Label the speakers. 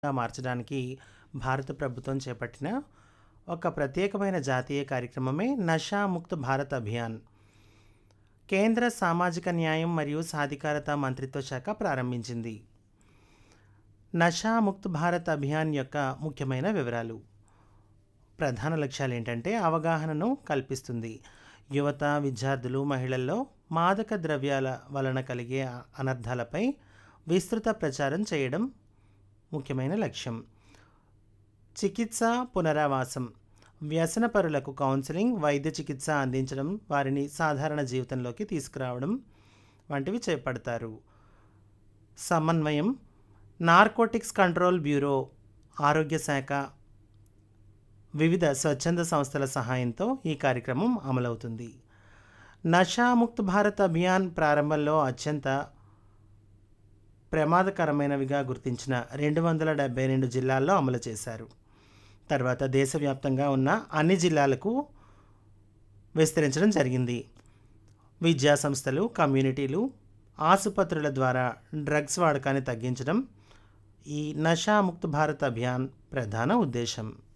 Speaker 1: మార్చడానికి భారత ప్రభుత్వం చేపట్టిన ఒక ప్రత్యేకమైన జాతీయ కార్యక్రమమే నషా ముక్త్ భారత్ అభియాన్ కేంద్ర సామాజిక న్యాయం మరియు సాధికారత మంత్రిత్వ శాఖ ప్రారంభించింది నషా ముక్త్ భారత్ అభియాన్ యొక్క ముఖ్యమైన వివరాలు ప్రధాన లక్ష్యాలు ఏంటంటే అవగాహనను కల్పిస్తుంది యువత విద్యార్థులు మహిళల్లో మాదక ద్రవ్యాల వలన కలిగే అనర్థాలపై విస్తృత ప్రచారం చేయడం ముఖ్యమైన లక్ష్యం చికిత్స పునరావాసం వ్యసనపరులకు కౌన్సిలింగ్ వైద్య చికిత్స అందించడం వారిని సాధారణ జీవితంలోకి తీసుకురావడం వంటివి చేపడతారు సమన్వయం నార్కోటిక్స్ కంట్రోల్ బ్యూరో ఆరోగ్య శాఖ వివిధ స్వచ్ఛంద సంస్థల సహాయంతో ఈ కార్యక్రమం అమలవుతుంది నషాముక్త్ భారత్ అభియాన్ ప్రారంభంలో అత్యంత ప్రమాదకరమైనవిగా గుర్తించిన రెండు వందల డెబ్బై రెండు జిల్లాల్లో అమలు చేశారు తర్వాత దేశవ్యాప్తంగా ఉన్న అన్ని జిల్లాలకు విస్తరించడం జరిగింది విద్యా సంస్థలు కమ్యూనిటీలు ఆసుపత్రుల ద్వారా డ్రగ్స్ వాడకాన్ని తగ్గించడం ఈ నషాముక్త్ భారత్ అభియాన్ ప్రధాన ఉద్దేశం